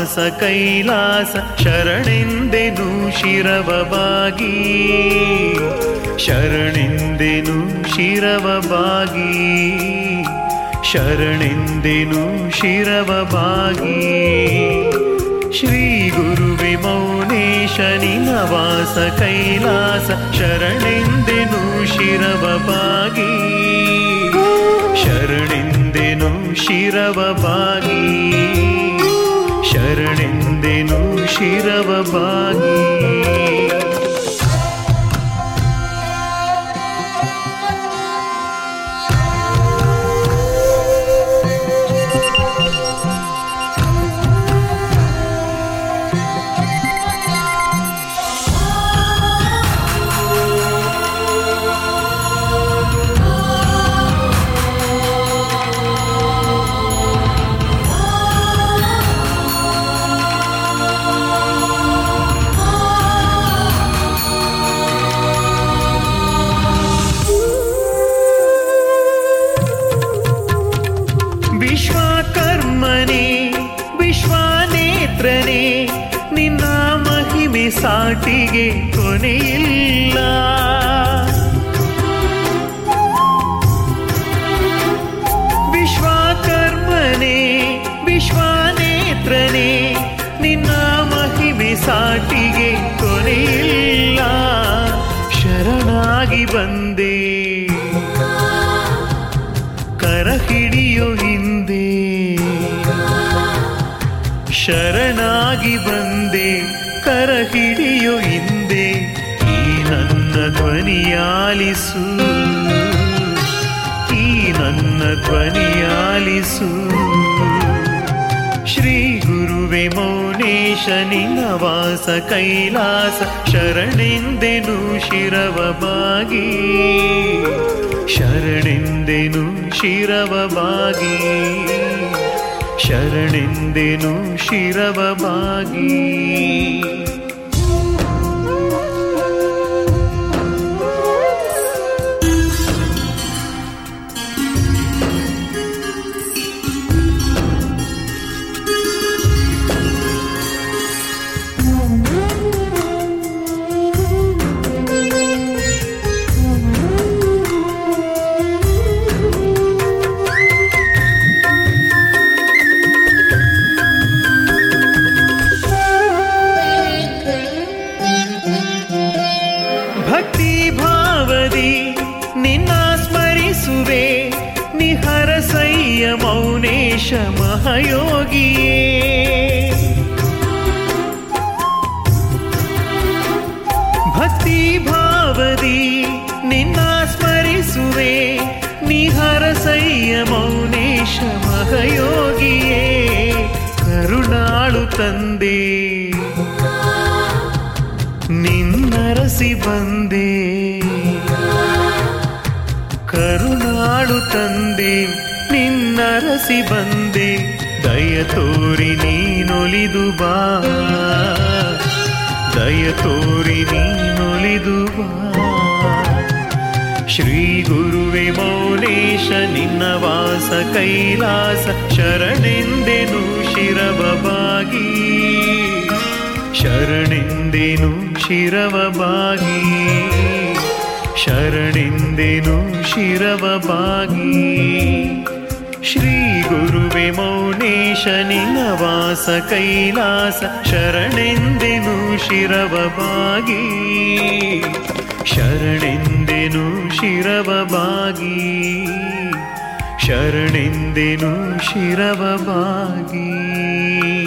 ವಾಸ ಕೈಲಾಸ ಶರಣೆಂದೆನು ಶಿರವ ಬಾಗಿ ಶರಣೆಂದೆನು ಶಿರವ ಬಾಗಿ ಶರಣೆಂದೆನು ಶಿರವ ಬಾಗಿ ಶ್ರೀ ಗುರುವೆ ಮೌನೇಶ ನಿನವಾಸ ಕೈಲಾಸ ಶರಣೆಂದೆನು ಶಿರವ ಬಾಗಿ ಶರಣೆಂದೆನು ಶಿರವ ಬಾಗಿ ಶರಣೆಂದೆನು ಶಿರವ ಬಾಗಿ ವಿಶ್ವಕರ್ಮನೇ ವಿಶ್ವನೇತ್ರನೇ ನಿನ್ನ ಮಹಿಮೆ ಸಾಟಿಗೆ ಕೊನೆಯಿಲ್ಲ ವಿಶ್ವಕರ್ಮನೇ ವಿಶ್ವನೇತ್ರನೇ ನಿನ್ನ ಮಹಿಮೆ ಸಾಟಿಗೆ ಕೊನೆಯಿಲ್ಲ ಶರಣಾಗಿ ಬಂದೆ ಕರ ಹಿಡಿಯೋ ಹಿಂದೆ ಶರಣಾಗಿ ಬಂದೆ ಕರ ಹಿಡಿಯೋ ಹಿಂದೆ ಈ ನನ್ನ ಧ್ವನಿಯಾಲಿಸು ಈ ನನ್ನ ಧ್ವನಿಯಾಲಿಸು ಶ್ರೀ ಗುರುವೆ ಮೌನೇಶ ನಿನ್ನ ವಾಸ ಕೈಲಾಸ ಶರಣೆಂದೆನು ಶಿರವ ಬಾಗಿ ಶರಣೆಂದೆನು ಶಿರವ ಬಾಗಿ ಶರಣೆಂದೆನು ಶಿರವ ಬಾಗಿ ಭಕ್ತಿ ಭಾವದಿ ನಿನ್ನ ಸ್ಮರಿಸುವೆ ನಿಹರಸಯ್ಯ ಮೌನೇಶ ಮಹಯೋಗಿಯೇ ಭಕ್ತಿ ಭಾವದಿ ನಿನ್ನ ಸ್ಮರಿಸುವೆ ನಿಹರಸಯ್ಯ ಮೌನೇಶ ಮಹಯೋಗಿಯೇ ಕರುಣಾಳು ತಂದೆ ನಿನ್ನರಸಿ ಬಂದೆ ಕರುಣಾಳು ತಂದೆ ನಿನ್ನರಸಿ ಬಂದೆ ದಯ ತೋರಿ ನೀನೊಲಿದು ಬಾ ದಯ ತೋರಿ ನೀನೊಲಿದು ಬಾ ಶ್ರೀ ಗುರುವೆ ಮೌನೇಶ ನಿನ್ನ ವಾಸ ಕೈಲಾಸ ಶರಣೆಂದೆನು ಶಿರವ ಬಾಗಿ ಶರಣೆಂದೆನು ಶಿರವ ಬಾಗಿ ಶರಣೆಂದೆನು ಶಿರವ ಬಾಗಿ ಶ್ರೀ ಗುರುವೆ ಮೌನೇಶ ನಿನ್ನ ವಾಸ ಕೈಲಾಸ ಶರಣೆಂದೆನು ಶಿರವ ಬಾಗಿ ಶರಣೆಂದೆನು ಶಿರವ ಬಾಗಿ ಶರಣೆಂದೆನು ಶಿರವ ಬಾಗಿ